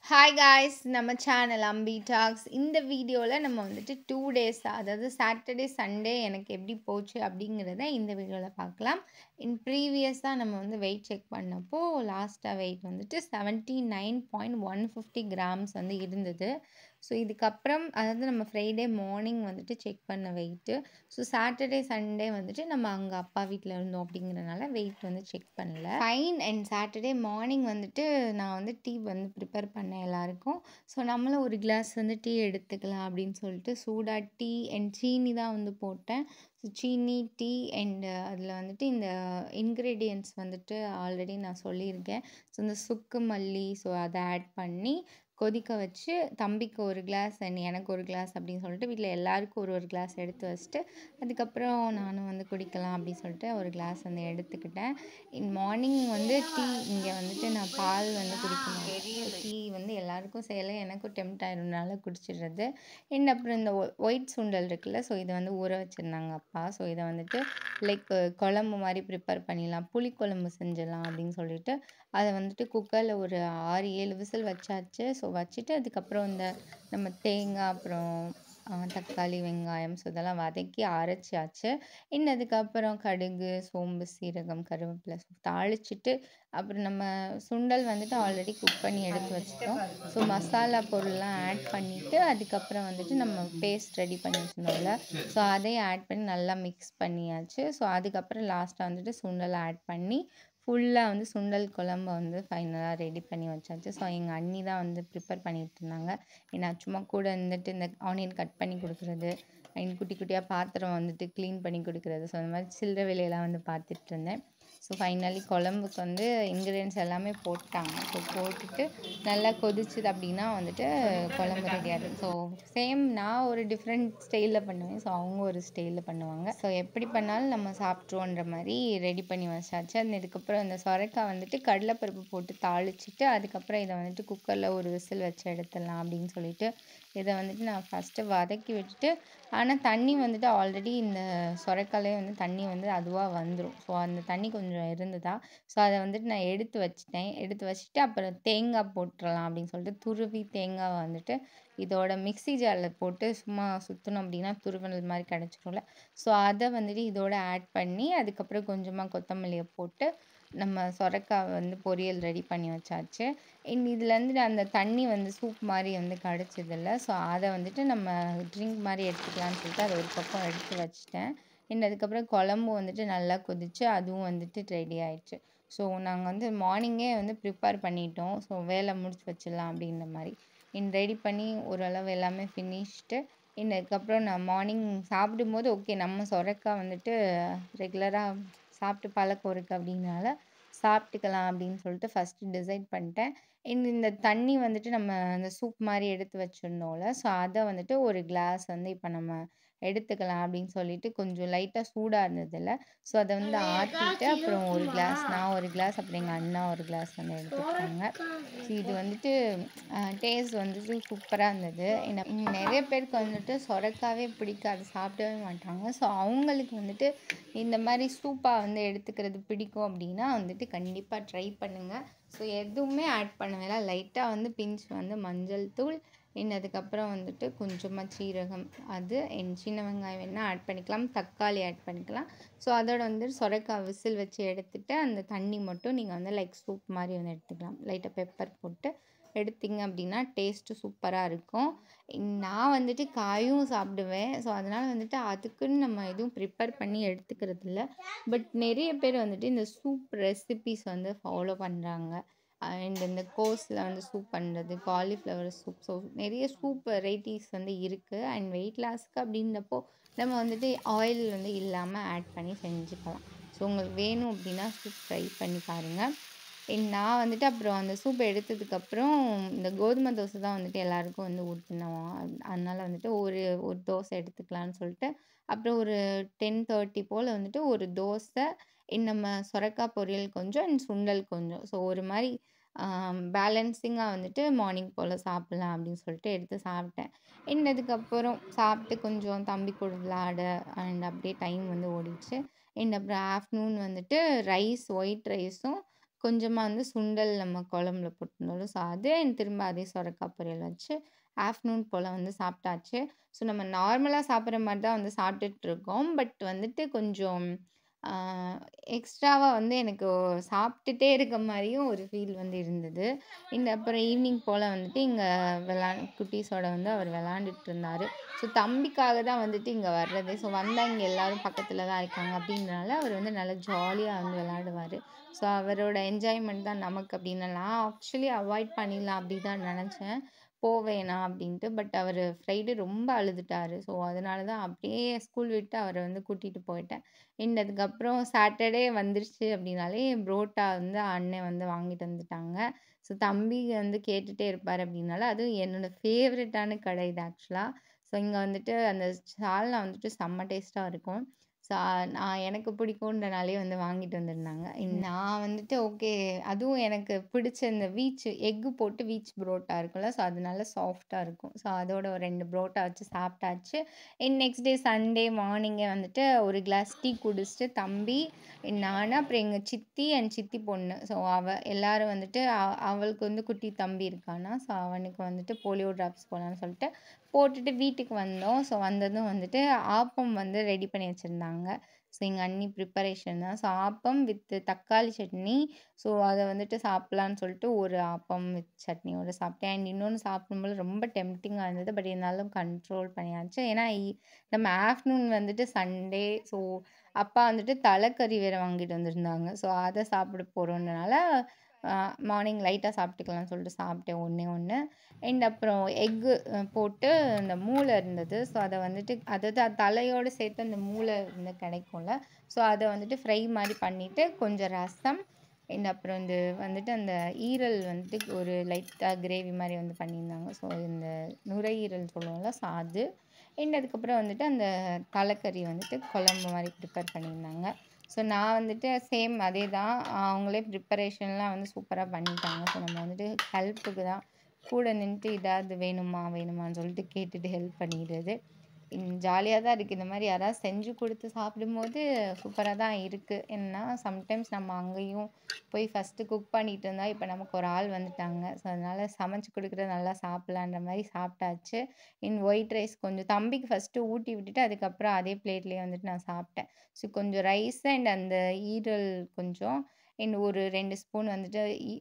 hi guys நம்ம channel Ambi talks இந்த வீடியோவில் நம்ம வந்துட்டு டூ டேஸ் அதாவது சாட்டர்டே சண்டே எனக்கு எப்படி போச்சு அப்படிங்கிறத இந்த வீடியோவில் பார்க்கலாம் இன் ப்ரீவியஸாக நம்ம வந்து வெயிட் செக் பண்ணப்போ லாஸ்ட்டாக வெயிட் வந்துட்டு seventy nine point one fifty grams வந்து இருந்தது ஸோ இதுக்கப்புறம் அதாவது நம்ம ஃப்ரைடே மார்னிங் வந்துட்டு செக் பண்ண வெயிட்டு ஸோ சாட்டர்டே சண்டே வந்துட்டு நம்ம அங்கே அப்பா வீட்டில் இருந்தோம் அப்படிங்கிறனால வெயிட் வந்து செக் பண்ணல ஃபைன் அண்ட் சாட்டர்டே மார்னிங் வந்துட்டு நான் வந்து டீ வந்து ப்ரிப்பேர் பண்ணேன் எல்லாருக்கும் ஸோ நம்மளும் ஒரு கிளாஸ் வந்து டீ எடுத்துக்கலாம் அப்படின்னு சொல்லிட்டு சூடாக டீ அண்ட் சீனி தான் வந்து போட்டேன் ஸோ சீனி டீ அண்டு அதில் வந்துட்டு இந்த இன்க்ரீடியன்ட்ஸ் வந்துட்டு ஆல்ரெடி நான் சொல்லியிருக்கேன் ஸோ இந்த சுக்கு மல்லி ஸோ அதை ஆட் பண்ணி கொதிக்க வச்சு தம்பிக்கு ஒரு கிளாஸ் அண்ட் எனக்கு ஒரு கிளாஸ் அப்படின்னு சொல்லிட்டு வீட்டில் எல்லாருக்கும் ஒரு ஒரு கிளாஸ் எடுத்து வச்சுட்டு அதுக்கப்புறம் நானும் வந்து குடிக்கலாம் அப்படின்னு சொல்லிட்டு ஒரு கிளாஸ் வந்து எடுத்துக்கிட்டேன் இன் மார்னிங் வந்து டீ இங்கே வந்துட்டு நான் பால் வந்து குடிக்கணும் டீ வந்து எல்லாருக்கும் செய்யலை எனக்கும் டெம்ட் ஆயிருந்தனால குடிச்சிடுறது அண்ட் அப்புறம் இந்த ஒயிட் சுண்டல் இருக்குல்ல ஸோ இதை வந்து ஊற வச்சுருந்தாங்க அப்பா ஸோ இதை வந்துட்டு லைக் குழம்பு மாதிரி ப்ரிப்பேர் பண்ணிடலாம் புளிக்குழம்பு செஞ்சிடலாம் அப்படின்னு சொல்லிட்டு அதை வந்துட்டு குக்கரில் ஒரு ஆறு ஏழு விசில் வச்சாச்சு ஸோ வச்சுட்டு அதுக்கப்புறம் இந்த நம்ம தேங்காய் அப்புறம் தக்காளி வெங்காயம் ஸோ இதெல்லாம் வதக்கி அரைச்சாச்சு இன்னும் அதுக்கப்புறம் கடுகு சோம்பு சீரகம் கருவேப்பிலை தாளிச்சிட்டு அப்புறம் நம்ம சுண்டல் வந்துட்டு ஆல்ரெடி குக் பண்ணி எடுத்து வச்சுட்டோம் ஸோ மசாலா பொருள்லாம் ஆட் பண்ணிவிட்டு அதுக்கப்புறம் வந்துட்டு நம்ம பேஸ்ட் ரெடி பண்ணி வச்சுருந்தோம்ல ஸோ அதையும் ஆட் பண்ணி நல்லா மிக்ஸ் பண்ணியாச்சு ஸோ அதுக்கப்புறம் லாஸ்ட்டாக வந்துட்டு சுண்டல் ஆட் பண்ணி ஃபுல்லாக வந்து சுண்டல் குழம்ப வந்து ஃபைனலாக ரெடி பண்ணி வச்சாச்சு ஸோ எங்கள் அண்ணி தான் வந்து ப்ரிப்பேர் பண்ணிகிட்டு இருந்தாங்க நான் சும்மா கூட இருந்துட்டு இந்த ஆனியன் கட் பண்ணி கொடுக்குறது அண்ட் குட்டி குட்டியாக பாத்திரம் வந்துட்டு க்ளீன் பண்ணி கொடுக்குறது ஸோ அந்த மாதிரி சில்லற வேலையெல்லாம் வந்து பார்த்துட்டு இருந்தேன் ஸோ ஃபைனலி குழம்புக்கு வந்து இன்க்ரீடியன்ஸ் எல்லாமே போட்டாங்க ஸோ போட்டுட்டு நல்லா கொதிச்சுது அப்படின்னா வந்துட்டு குழம்பு ரெடி ஆகிடும் ஸோ சேம் நான் ஒரு டிஃப்ரெண்ட் ஸ்டைலில் பண்ணுவேன் ஸோ அவங்க ஒரு ஸ்டைலில் பண்ணுவாங்க ஸோ எப்படி பண்ணாலும் நம்ம சாப்பிட்ருவோன்ற மாதிரி ரெடி பண்ணி வச்சாச்சு அந்த இதுக்கப்புறம் இந்த சொரைக்காய் வந்துட்டு கடலைப்பருப்பு போட்டு தாளிச்சிட்டு அதுக்கப்புறம் இதை வந்துட்டு குக்கரில் ஒரு விசில் வச்சு எடுத்துடலாம் அப்படின்னு சொல்லிட்டு இதை வந்துட்டு நான் ஃபஸ்ட்டு வதக்கி விட்டுட்டு ஆனால் தண்ணி வந்துட்டு ஆல்ரெடி இந்த சொரைக்காலே வந்து தண்ணி வந்து அதுவாக வந்துடும் ஸோ அந்த தண்ணி கொஞ்சம் இருந்ததா ஸோ அதை வந்துட்டு நான் எடுத்து வச்சிட்டேன் எடுத்து வச்சுட்டு அப்புறம் தேங்காய் போட்டுடலாம் அப்படின்னு சொல்லிட்டு துருவி தேங்காய் வந்துட்டு இதோட மிக்சி ஜாரில் போட்டு சும்மா சுற்றணும் அப்படின்னா துருவனல் மாதிரி கிடச்சிரும்ல ஸோ அதை வந்துட்டு இதோட ஆட் பண்ணி அதுக்கப்புறம் கொஞ்சமாக கொத்தமல்லியை போட்டு நம்ம சொரக்காய் வந்து பொரியல் ரெடி பண்ணி வச்சாச்சு இன் இதுலேருந்து அந்த தண்ணி வந்து சூப் மாதிரி வந்து கிடச்சதில்ல ஸோ அதை வந்துட்டு நம்ம ட்ரிங்க் மாதிரி எடுத்துக்கலாம்னு சொல்லிட்டு அதை ஒரு பக்கம் எடுத்து வச்சுட்டேன் இன்னும் அதுக்கப்புறம் குழம்பு வந்துட்டு நல்லா கொதிச்சு அதுவும் வந்துட்டு ரெடி ஆயிடுச்சு ஸோ நாங்கள் வந்து மார்னிங்கே வந்து ப்ரிப்பேர் பண்ணிட்டோம் ஸோ வேலை முடிச்சு வச்சிடலாம் அப்படின்ற மாதிரி இன் ரெடி பண்ணி ஓரளவு எல்லாமே ஃபினிஷ்டு இன்னும் அதுக்கப்புறம் நான் மார்னிங் சாப்பிடும்போது ஓகே நம்ம சொரக்காய் வந்துட்டு ரெகுலராக சாப்பிட்டு பழக்கம் இருக்குது அப்படின்னால சாப்பிட்டுக்கலாம் அப்படின்னு சொல்லிட்டு ஃபஸ்ட்டு டிசைட் பண்ணிட்டேன் இந்த இந்த தண்ணி வந்துட்டு நம்ம அந்த சூப் மாதிரி எடுத்து வச்சுருந்தோம்ல ஸோ அதை வந்துட்டு ஒரு கிளாஸ் வந்து இப்போ நம்ம எடுத்துக்கலாம் அப்படின்னு சொல்லிட்டு கொஞ்சம் லைட்டாக சூடாக இருந்ததில்ல ஸோ அதை வந்து ஆற்றிட்டு அப்புறம் ஒரு கிளாஸ் நான் ஒரு கிளாஸ் அப்புறம் எங்கள் அண்ணா ஒரு கிளாஸ் வந்து எடுத்துக்கிட்டாங்க ஸோ இது வந்துட்டு டேஸ்ட் வந்துட்டு சூப்பராக இருந்தது என்ன நிறைய பேருக்கு வந்துட்டு சொரக்காவே பிடிக்காது சாப்பிடவே மாட்டாங்க ஸோ அவங்களுக்கு வந்துட்டு இந்த மாதிரி சூப்பாக வந்து எடுத்துக்கிறது பிடிக்கும் அப்படின்னா வந்துட்டு கண்டிப்பாக ட்ரை பண்ணுங்கள் ஸோ எதுவுமே ஆட் பண்ண வேணாம் லைட்டாக வந்து பிஞ்ச் வந்து மஞ்சள் தூள் இன்னும் அதுக்கப்புறம் வந்துட்டு கொஞ்சமாக சீரகம் அது என் சின்ன வெங்காயம் வேணால் ஆட் பண்ணிக்கலாம் தக்காளி ஆட் பண்ணிக்கலாம் ஸோ அதோட வந்து சொரக்காய் விசில் வச்சு எடுத்துகிட்டு அந்த தண்ணி மட்டும் நீங்கள் வந்து லைக் சூப் மாதிரி வந்து எடுத்துக்கலாம் லைட்டாக பெப்பர் போட்டு எடுத்திங்க அப்படின்னா டேஸ்ட்டு சூப்பராக இருக்கும் நான் வந்துட்டு காயும் சாப்பிடுவேன் ஸோ அதனால் வந்துட்டு அதுக்குன்னு நம்ம எதுவும் ப்ரிப்பேர் பண்ணி எடுத்துக்கிறது இல்லை பட் நிறைய பேர் வந்துட்டு இந்த சூப் ரெசிபிஸ் வந்து ஃபாலோ பண்ணுறாங்க அண்ட் இந்த கோஸில் வந்து சூப் பண்ணுறது காலிஃப்ளவர் சூப் ஸோ நிறைய சூப் வெரைட்டிஸ் வந்து இருக்குது அண்ட் வெயிட் லாஸ்க்கு அப்படின்றப்போ நம்ம வந்துட்டு ஆயில் வந்து இல்லாமல் ஆட் பண்ணி செஞ்சுக்கலாம் ஸோ உங்களுக்கு வேணும் அப்படின்னா சூப் ட்ரை பண்ணி பாருங்கள் நான் வந்துட்டு அப்புறம் அந்த சூப் எடுத்ததுக்கப்புறம் இந்த கோதுமை தோசை தான் வந்துட்டு எல்லாருக்கும் வந்து ஊற்றினோம் அதனால் வந்துட்டு ஒரு ஒரு தோசை எடுத்துக்கலான்னு சொல்லிட்டு அப்புறம் ஒரு டென் தேர்ட்டி போல் வந்துட்டு ஒரு தோசை நம்ம சொரக்காய் பொரியல் கொஞ்சம் அண்ட் சுண்டல் கொஞ்சம் ஸோ ஒரு மாதிரி பேலன்சிங்காக வந்துட்டு மார்னிங் போல் சாப்பிட்லாம் அப்படின்னு சொல்லிட்டு எடுத்து சாப்பிட்டேன் இன்னதுக்கப்புறம் சாப்பிட்டு கொஞ்சம் தம்பி கூட விளாட அண்ட் அப்படியே டைம் வந்து ஓடிச்சு அண்ட் அப்புறம் ஆஃப்டர்நூன் வந்துட்டு ரைஸ் ஒயிட் ரைஸும் கொஞ்சமாக வந்து சுண்டல் நம்ம குழம்புல போட்டிருந்தோம்ல ஸோ அது and திரும்ப அதே சொரக்காய் பொரியல் வச்சு ஆஃப்டர்நூன் போல் வந்து சாப்பிட்டாச்சு ஸோ நம்ம நார்மலாக சாப்பிட்ற மாதிரி தான் வந்து சாப்பிட்டுட்டு இருக்கோம் பட் வந்துட்டு கொஞ்சம் எக்ஸ்ட்ராவாக வந்து எனக்கு சாப்பிட்டுட்டே இருக்க மாதிரியும் ஒரு ஃபீல் வந்து இருந்தது இந்த அப்புறம் ஈவினிங் போல் வந்துட்டு இங்கே விளா குட்டீஸோட வந்து அவர் விளாண்டுட்டு இருந்தார் ஸோ தம்பிக்காக தான் வந்துட்டு இங்கே வர்றது ஸோ வந்தால் இங்கே எல்லோரும் பக்கத்தில் தான் இருக்காங்க அப்படின்றனால அவர் வந்து நல்லா ஜாலியாக வந்து விளாடுவார் ஸோ அவரோட என்ஜாய்மெண்ட் தான் நமக்கு அப்படின்னு நான் ஆக்சுவலி அவாய்ட் பண்ணிடலாம் அப்படி தான் நினச்சேன் போவேணாம் அப்படின்ட்டு பட் அவர் ஃப்ரைடே ரொம்ப அழுதுட்டார் ஸோ அதனால தான் அப்படியே ஸ்கூல் விட்டு அவரை வந்து கூட்டிகிட்டு போயிட்டேன் அண்ட் அதுக்கப்புறம் சாட்டர்டே வந்துருச்சு அப்படின்னாலே புரோட்டா வந்து அண்ணன் வந்து வாங்கிட்டு வந்துட்டாங்க ஸோ தம்பி வந்து கேட்டுகிட்டே இருப்பார் அப்படின்னால அதுவும் என்னோடய ஃபேவரட்டான கடை இது ஆக்சுவலாக ஸோ இங்கே வந்துட்டு அந்த சால்னா வந்துட்டு செம்ம டேஸ்ட்டாக இருக்கும் ஸோ நான் எனக்கு பிடிக்குன்றனாலே வந்து வாங்கிட்டு வந்திருந்தாங்க நான் வந்துட்டு ஓகே அதுவும் எனக்கு பிடிச்ச இந்த வீச் எக்கு போட்டு வீச் புரோட்டா இருக்கும்ல ஸோ அது நல்லா சாஃப்டாக இருக்கும் ஸோ அதோட ஒரு ரெண்டு புரோட்டா வச்சு சாப்பிட்டாச்சு அண்ட் நெக்ஸ்ட் டே சண்டே மார்னிங்கே வந்துட்டு ஒரு கிளாஸ் டீ குடிச்சிட்டு தம்பி நான் அப்புறம் எங்கள் சித்தி அண்ட் சித்தி பொண்ணு ஸோ அவள் எல்லோரும் வந்துட்டு அவளுக்கு வந்து குட்டி தம்பி இருக்கானா ஸோ அவனுக்கு வந்துட்டு போலியோ ட்ராப்ஸ் போகலான்னு சொல்லிட்டு போட்டுட்டு வீட்டுக்கு வந்தோம் ஸோ வந்ததும் வந்துட்டு ஆப்பம் வந்து ரெடி பண்ணி வச்சுருந்தாங்க ஸோ எங்கள் அண்ணி ப்ரிப்பரேஷன் தான் ஸோ ஆப்பம் வித் தக்காளி சட்னி ஸோ அதை வந்துட்டு சாப்பிட்லான்னு சொல்லிட்டு ஒரு ஆப்பம் வித் சட்னியோட சாப்பிட்டேன் அண்ட் இன்னொன்று சாப்பிடும்போது ரொம்ப டெம்டிங்காக இருந்தது பட் இருந்தாலும் கண்ட்ரோல் பண்ணியாச்சு ஏன்னா நம்ம ஆஃப்டர்நூன் வந்துட்டு சண்டே ஸோ அப்பா வந்துட்டு தலைக்கறி வேறு வாங்கிட்டு வந்திருந்தாங்க ஸோ அதை சாப்பிட போகிறோன்றனால மார்னிங் லைட்டாக சாப்பிட்டுக்கலாம்னு சொல்லிட்டு சாப்பிட்டேன் ஒன்றே ஒன்று அண்ட் அப்புறம் எக்கு போட்டு அந்த மூளை இருந்தது ஸோ அதை வந்துட்டு அதாவது தலையோடு சேர்த்து அந்த மூளை வந்து கிடைக்கும்ல ஸோ அதை வந்துட்டு ஃப்ரை மாதிரி பண்ணிவிட்டு கொஞ்சம் ரசம் அண்ட் அப்புறம் இந்த வந்துட்டு அந்த ஈரல் வந்துட்டு ஒரு லைட்டாக கிரேவி மாதிரி வந்து பண்ணியிருந்தாங்க ஸோ இந்த நுரையீரல் சொல்லுவோம்ல ஸோ அது அண்ட் அதுக்கப்புறம் வந்துட்டு அந்த தலைக்கறி வந்துட்டு குழம்பு மாதிரி ப்ரிப்பேர் பண்ணியிருந்தாங்க ஸோ நான் வந்துட்டு சேம் அதே தான் அவங்களே ப்ரிப்பரேஷன்லாம் வந்து சூப்பராக பண்ணிட்டாங்க ஸோ நம்ம வந்துட்டு ஹெல்ப்புக்கு தான் கூட நின்றுட்டு இதாவது வேணுமா வேணுமான்னு சொல்லிட்டு கேட்டுட்டு ஹெல்ப் பண்ணிடுறது ஜாலியாக தான் இருக்குது இந்த மாதிரி யாராவது செஞ்சு கொடுத்து சாப்பிடும்போது சூப்பராக தான் இருக்குது ஏன்னா சம்டைம்ஸ் நம்ம அங்கேயும் போய் ஃபஸ்ட்டு குக் பண்ணிகிட்டு இருந்தால் இப்போ நமக்கு ஒரு ஆள் வந்துட்டாங்க ஸோ அதனால் சமைச்சு கொடுக்குறது நல்லா சாப்பிட்லான்ற மாதிரி சாப்பிட்டாச்சு இன் ஒயிட் ரைஸ் கொஞ்சம் தம்பிக்கு ஃபஸ்ட்டு ஊட்டி விட்டுட்டு அதுக்கப்புறம் அதே பிளேட்லேயே வந்துட்டு நான் சாப்பிட்டேன் ஸோ கொஞ்சம் ரைஸ் அண்ட் அந்த ஈரல் கொஞ்சம் அண்ட் ஒரு ரெண்டு ஸ்பூன் வந்துட்டு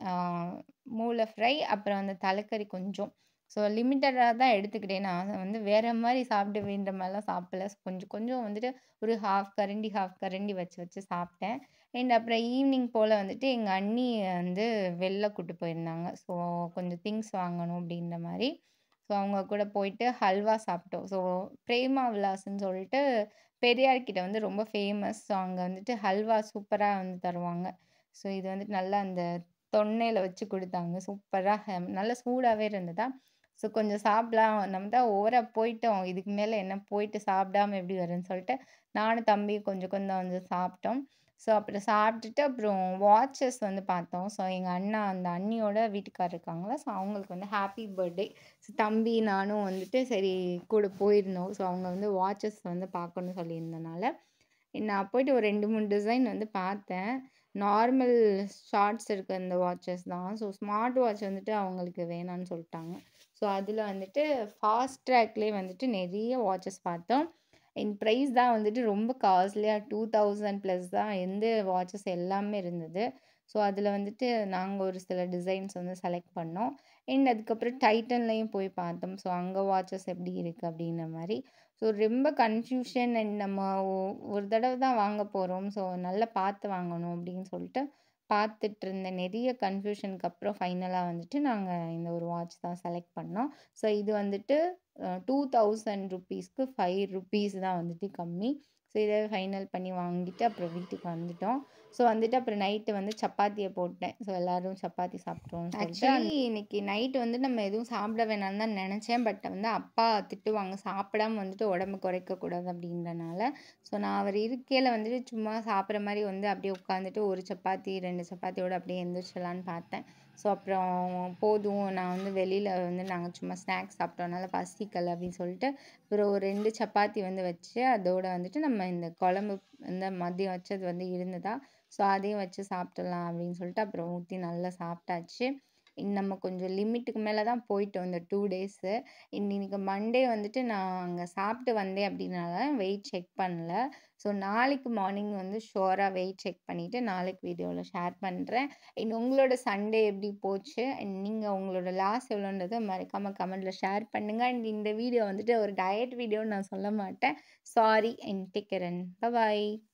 மூளை ஃப்ரை அப்புறம் அந்த தலைக்கறி கொஞ்சம் ஸோ லிமிட்டடாக தான் எடுத்துக்கிட்டேன் நான் வந்து வேறு மாதிரி சாப்பிடுவேன்ற மாதிரிலாம் சாப்பிடல கொஞ்சம் கொஞ்சம் வந்துட்டு ஒரு ஹாஃப் கரண்டி ஹாஃப் கரண்டி வச்சு வச்சு சாப்பிட்டேன் அண்ட் அப்புறம் ஈவினிங் போல் வந்துட்டு எங்கள் அண்ணி வந்து வெளில கூட்டு போயிருந்தாங்க ஸோ கொஞ்சம் திங்ஸ் வாங்கணும் அப்படின்ற மாதிரி ஸோ அவங்க கூட போயிட்டு ஹல்வா சாப்பிட்டோம் ஸோ பிரேமா விலாஸ்ன்னு சொல்லிட்டு பெரியார்கிட்ட வந்து ரொம்ப ஃபேமஸ் ஸோ அங்கே வந்துட்டு ஹல்வா சூப்பராக வந்து தருவாங்க ஸோ இது வந்துட்டு நல்லா அந்த தொன்னையில் வச்சு கொடுத்தாங்க சூப்பராக நல்ல சூடாகவே இருந்ததா ஸோ கொஞ்சம் சாப்பிடலாம் நம்ம தான் ஓவராக போயிட்டோம் இதுக்கு மேலே என்ன போயிட்டு சாப்பிடாம எப்படி வரும்னு சொல்லிட்டு நானும் தம்பி கொஞ்சம் கொஞ்சம் வந்து சாப்பிட்டோம் ஸோ அப்புறம் சாப்பிட்டுட்டு அப்புறம் வாட்சஸ் வந்து பார்த்தோம் ஸோ எங்கள் அண்ணா அந்த அண்ணியோட வீட்டுக்கார் இருக்காங்களா ஸோ அவங்களுக்கு வந்து ஹாப்பி பர்த்டே ஸோ தம்பி நானும் வந்துட்டு சரி கூட போயிருந்தோம் ஸோ அவங்க வந்து வாட்சஸ் வந்து பார்க்கணும்னு சொல்லியிருந்தனால நான் போயிட்டு ஒரு ரெண்டு மூணு டிசைன் வந்து பார்த்தேன் நார்மல் ஷார்ட்ஸ் இருக்க இந்த வாட்சஸ் தான் ஸோ ஸ்மார்ட் வாட்ச் வந்துட்டு அவங்களுக்கு வேணான்னு சொல்லிட்டாங்க ஸோ அதில் வந்துட்டு ஃபாஸ்ட் ட்ராக்லேயே வந்துட்டு நிறைய வாட்சஸ் பார்த்தோம் என் ப்ரைஸ் தான் வந்துட்டு ரொம்ப காஸ்ட்லியாக டூ தௌசண்ட் ப்ளஸ் தான் எந்த வாட்சஸ் எல்லாமே இருந்தது ஸோ அதில் வந்துட்டு நாங்கள் ஒரு சில டிசைன்ஸ் வந்து செலக்ட் பண்ணோம் அண்ட் அதுக்கப்புறம் டைட்டன்லேயும் போய் பார்த்தோம் ஸோ அங்கே வாட்சஸ் எப்படி இருக்குது அப்படின்ற மாதிரி ஸோ ரொம்ப கன்ஃபியூஷன் அண்ட் நம்ம ஒரு தடவை தான் வாங்க போகிறோம் ஸோ நல்லா பார்த்து வாங்கணும் அப்படின்னு சொல்லிட்டு பார்த்துட்டு இருந்த நிறைய கன்ஃபியூஷனுக்கு அப்புறம் ஃபைனலாக வந்துட்டு நாங்கள் இந்த ஒரு வாட்ச் தான் செலக்ட் பண்ணோம் ஸோ இது வந்துட்டு டூ தௌசண்ட் ருப்பீஸ்க்கு ஃபைவ் ருப்பீஸ் தான் வந்துட்டு கம்மி ஸோ இதை ஃபைனல் பண்ணி வாங்கிட்டு அப்புறம் வீட்டுக்கு வந்துட்டோம் ஸோ வந்துட்டு அப்புறம் நைட்டு வந்து சப்பாத்தியை போட்டேன் ஸோ எல்லோரும் சப்பாத்தி சாப்பிட்றோம் ஆக்சுவலி இன்னைக்கு நைட்டு வந்து நம்ம எதுவும் சாப்பிட வேணாம்னு தான் நினச்சேன் பட் வந்து அப்பா திட்டுவாங்க சாப்பிடாம வந்துட்டு உடம்பு குறைக்கக்கூடாது அப்படின்றனால ஸோ நான் அவர் இருக்கையில் வந்துட்டு சும்மா சாப்பிட்ற மாதிரி வந்து அப்படியே உட்காந்துட்டு ஒரு சப்பாத்தி ரெண்டு சப்பாத்தியோடு அப்படியே எந்திரிச்சிடலான்னு பார்த்தேன் ஸோ அப்புறம் போதும் நான் வந்து வெளியில் வந்து நாங்கள் சும்மா ஸ்நாக்ஸ் சாப்பிட்டோம்னால பசிக்கலை அப்படின்னு சொல்லிட்டு அப்புறம் ஒரு ரெண்டு சப்பாத்தி வந்து வச்சு அதோட வந்துட்டு நம்ம இந்த குழம்பு இந்த மதியம் வச்சது வந்து இருந்ததா ஸோ அதையும் வச்சு சாப்பிட்றலாம் அப்படின்னு சொல்லிட்டு அப்புறம் ஊற்றி நல்லா சாப்பிட்டாச்சு இன் நம்ம கொஞ்சம் லிமிட்டுக்கு மேலே தான் போயிட்டோம் இந்த டூ டேஸு இன்னைக்கு மண்டே வந்துட்டு நான் அங்கே சாப்பிட்டு வந்தேன் அப்படின்னால வெயிட் செக் பண்ணல ஸோ நாளைக்கு மார்னிங் வந்து ஷோராக வெயிட் செக் பண்ணிவிட்டு நாளைக்கு வீடியோவில் ஷேர் பண்ணுறேன் அண்ட் உங்களோட சண்டே எப்படி போச்சு அண்ட் நீங்கள் உங்களோட லாஸ் எவ்வளோன்றதை மறக்காமல் கமெண்ட்டில் ஷேர் பண்ணுங்கள் அண்ட் இந்த வீடியோ வந்துட்டு ஒரு டயட் வீடியோன்னு நான் சொல்ல மாட்டேன் sorry and take care and bye